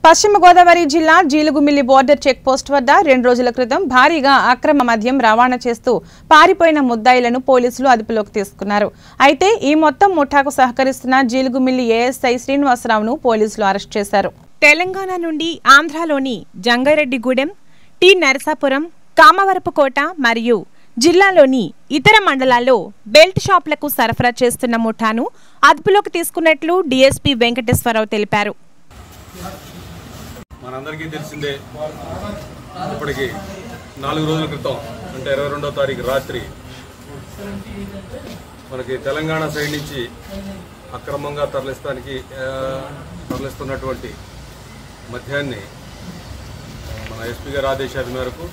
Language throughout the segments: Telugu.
పశ్చిమ గోదావరి జిల్లా జీలుగుమిల్లి బోర్డర్ చెక్ పోస్ట్ వద్ద రెండు రోజుల క్రితం భారీగా అక్రమ మద్యం రవాణా చేస్తూ పారిపోయిన ముద్దాయిలను పోలీసులు అదుపులోకి తీసుకున్నారు అయితే ఈ మొత్తం ముఠాకు సహకరిస్తున్న జీలుగుమిల్లి ఏఎస్ఐ శ్రీనివాసరావును పోలీసులు అరెస్ట్ చేశారు తెలంగాణ నుండి ఆంధ్రాలోని జంగారెడ్డిగూడెం టి నరసాపురం కామవరపుకోట మరియు జిల్లాలోని ఇతర మండలాల్లో బెల్ట్ షాపులకు సరఫరా చేస్తున్న ముఠాను అదుపులోకి తీసుకున్నట్లు డీఎస్పీ వెంకటేశ్వరరావు తెలిపారు మనందరికీ తెలిసిందే ఇప్పటికి నాలుగు రోజుల క్రితం అంటే ఇరవై రెండో తారీఖు రాత్రి మనకి తెలంగాణ సైడ్ నుంచి అక్రమంగా తరలిస్తానికి ఆ, తరలిస్తున్నటువంటి మద్యాన్ని ఆ, మన ఎస్పీ గారి ఆదేశాల మేరకు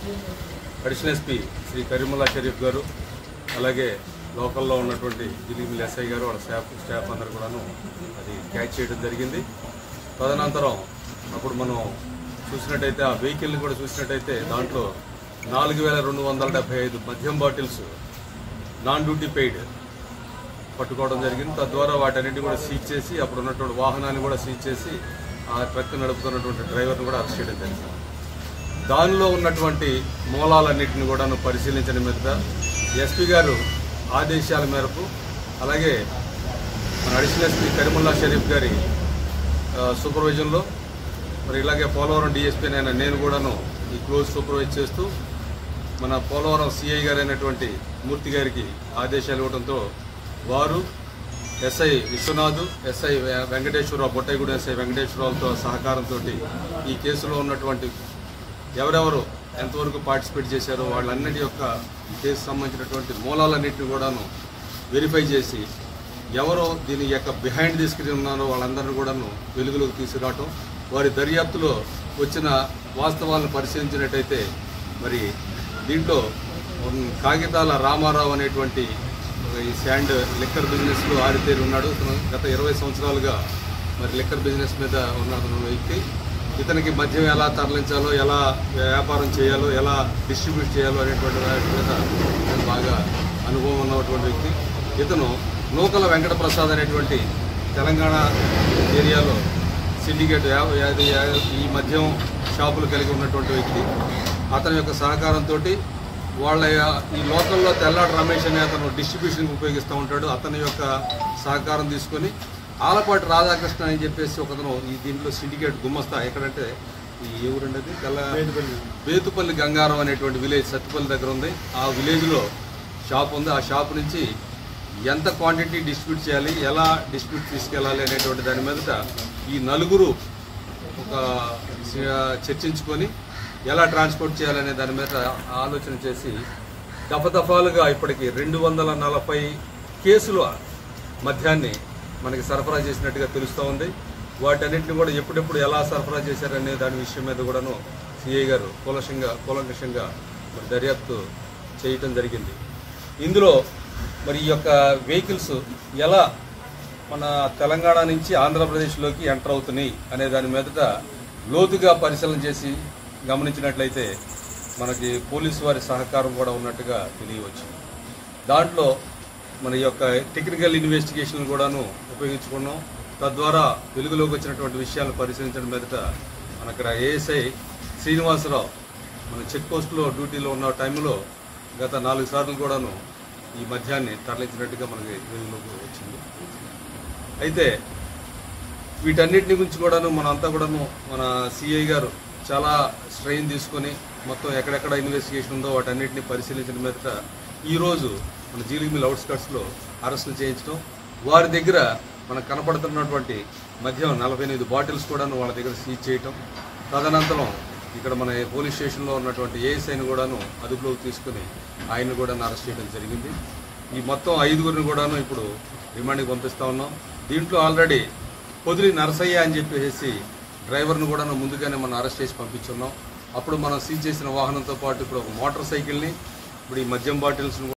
అడిషనల్ ఎస్పీ శ్రీ కరీముల్లా షరీఫ్ గారు అలాగే లోకల్లో ఉన్నటువంటి జిలిమిల్ ఎస్ఐ గారు వాళ్ళ స్టాఫ్ స్టాఫ్ అందరూ కూడాను అది క్యాచ్ చేయడం జరిగింది తదనంతరం అప్పుడు మనం చూసినట్టయితే ఆ వెహికల్ని కూడా చూసినట్టయితే దాంట్లో నాలుగు వేల రెండు వందల డెబ్బై ఐదు మద్యం బాటిల్స్ నాన్ డ్యూటీ పెయిడ్ పట్టుకోవడం జరిగింది తద్వారా వాటన్నిటిని కూడా సీజ్ చేసి అప్పుడు ఉన్నటువంటి వాహనాన్ని కూడా సీజ్ చేసి ఆ ట్రక్ నడుపుతున్నటువంటి డ్రైవర్ని కూడా అరెస్ట్ చేయడం జరిగింది దానిలో ఉన్నటువంటి మూలాలన్నింటిని కూడా పరిశీలించిన మీద ఎస్పీ గారు ఆదేశాల మేరకు అలాగే మన అడిషనల్ ఎస్పీ కరీముల్లా షరీఫ్ గారి ఆ, సూపర్విజన్లో మరి ఇలాగే పోలవరం డిఎస్పీ అయిన నేను కూడాను ఈ క్లోజ్ సూపర్వైజ్ చేస్తూ మన పోలవరం సిఐ గారైనటువంటి మూర్తి గారికి ఆదేశాలు ఇవ్వడంతో వారు SI Vishwanath SI Venkateswararao Bottaiguda SI వెంకటేశ్వరరావుతో సహకారంతో ఈ కేసులో ఉన్నటువంటి ఎవరెవరు ఎంతవరకు పార్టిసిపేట్ చేశారో వాళ్ళన్నిటి యొక్క ఈ కేసు సంబంధించినటువంటి మూలాలన్నింటినీ కూడాను వెరిఫై చేసి ఎవరో దీని యొక్క బిహైండ్ ది స్క్రీన్ ఉన్నారో వాళ్ళందరినీ కూడాను వెలుగులోకి తీసుకురావటం వారి దర్యాప్తులో వచ్చిన వాస్తవాలను పరిశీలించినట్టయితే మరి దీంట్లో ఉమ్, కాగితాల రామారావు అనేటువంటి ఈ శాండ్ లిక్కర్ బిజినెస్లో ఆరితేరి ఉన్నాడు ఇతను గత ఇరవై సంవత్సరాలుగా మరి లిక్కర్ బిజినెస్ మీద ఉన్న వ్యక్తి ఇతనికి మద్యం ఎలా తరలించాలో ఎలా వ్యాపారం చేయాలో ఎలా డిస్ట్రిబ్యూట్ చేయాలో అనేటువంటి వాటి మీద ఇతను బాగా అనుభవం ఉన్నటువంటి వ్యక్తి ఇతను నూకల వెంకట ప్రసాద్ అనేటువంటి తెలంగాణ ఏరియాలో సిండికేట్ యా- యా- యా- ఈ మద్యం షాపులు కలిగి ఉన్నటువంటి వ్యక్తి అతని యొక్క సహకారంతో వాళ్ళ ఈ లోకల్లో తెల్లాడు రమేష్ అనే అతను డిస్ట్రిబ్యూషన్కి ఉపయోగిస్తూ ఉంటాడు అతని యొక్క సహకారం తీసుకొని ఆలపాటి రాధాకృష్ణ అని చెప్పేసి ఒకతను ఈ దీంట్లో సిండికేట్ గుమ్మస్తా ఎక్కడంటే ఈ ఏ ఊరండి అది తెల్ల బేతుపల్లి గంగారం అనేటువంటి విలేజ్ సత్తుపల్లి దగ్గర ఉంది ఆ విలేజ్లో షాప్ ఉంది ఆ షాప్ నుంచి ఎంత క్వాంటిటీ డిస్ట్రిబ్యూట్ చేయాలి ఎలా డిస్ట్రిబ్యూట్ తీసుకెళ్ళాలి అనేటువంటి దాని మీదట ఈ నలుగురు ఒక చ- చర్చించుకొని ఎలా ట్రాన్స్పోర్ట్ చేయాలనే దాని మీద ఆలోచన చేసి దఫదఫాలుగా ఇప్పటికి రెండు వందల నలభై కేసుల మద్యాన్ని మనకి సరఫరా చేసినట్టుగా తెలుస్తూ ఉంది వాటన్నిటిని కూడా ఎప్పుడెప్పుడు ఎలా సరఫరా చేశారనే దాని విషయం మీద కూడాను సిఐ గారు కూలశంగా కూలంకషంగా మరి దర్యాప్తు చేయటం జరిగింది ఇందులో మరి ఈ యొక్క వెహికల్స్ ఎలా మన తెలంగాణ నుంచి ఆంధ్రప్రదేశ్లోకి ఎంటర్ అవుతున్నాయి అనే దాని మీదట లోతుగా పరిశీలన చేసి గమనించినట్లయితే మనకి పోలీసు వారి సహకారం కూడా ఉన్నట్టుగా తెలియవచ్చు దాంట్లో మన యొక్క టెక్నికల్ ఇన్వెస్టిగేషన్ కూడాను ఉపయోగించుకున్నాం తద్వారా వెలుగులోకి వచ్చినటువంటి విషయాలను పరిశీలించడం మీదట మన అక్కడ ఏఎస్ఐ శ్రీనివాసరావు మన చెక్ పోస్టులో డ్యూటీలో ఉన్న టైంలో గత నాలుగు సార్లు కూడాను ఈ మద్యాన్ని తరలించినట్టుగా మనకి వెలుగులోకి వచ్చింది అయితే వీటన్నిటిని గురించి కూడాను మనంతా కూడాను మన సిఐ గారు చాలా స్ట్రెయిన్ తీసుకొని మొత్తం ఎక్కడెక్కడ ఇన్వెస్టిగేషన్ ఉందో వాటన్నిటిని పరిశీలించిన మీదట ఈరోజు మన జీలిమిల్ అవుట్స్కట్స్లో అరెస్టులు చేయించడం వారి దగ్గర మనకు కనపడుతున్నటువంటి మద్యం నలభై ఎనిమిది బాటిల్స్ కూడాను వాళ్ళ దగ్గర సీజ్ చేయటం తదనంతరం ఇక్కడ మన పోలీస్ స్టేషన్లో ఉన్నటువంటి ఏఎస్ఐని కూడాను అదుపులోకి తీసుకుని ఆయన్ని కూడా అరెస్ట్ చేయడం జరిగింది ఈ మొత్తం ఐదుగురిని కూడాను ఇప్పుడు రిమాండ్కి పంపిస్తా ఉన్నాం దీంట్లో ఆల్రెడీ పొదిలి నరసయ్య అని చెప్పేసి డ్రైవర్ను కూడా ముందుగానే మనం అరెస్ట్ చేసి పంపించున్నాం అప్పుడు మనం సీజ్ చేసిన వాహనంతో పాటు ఇప్పుడు ఒక మోటార్ సైకిల్ని ఇప్పుడు ఈ మద్యం బాటిల్స్ను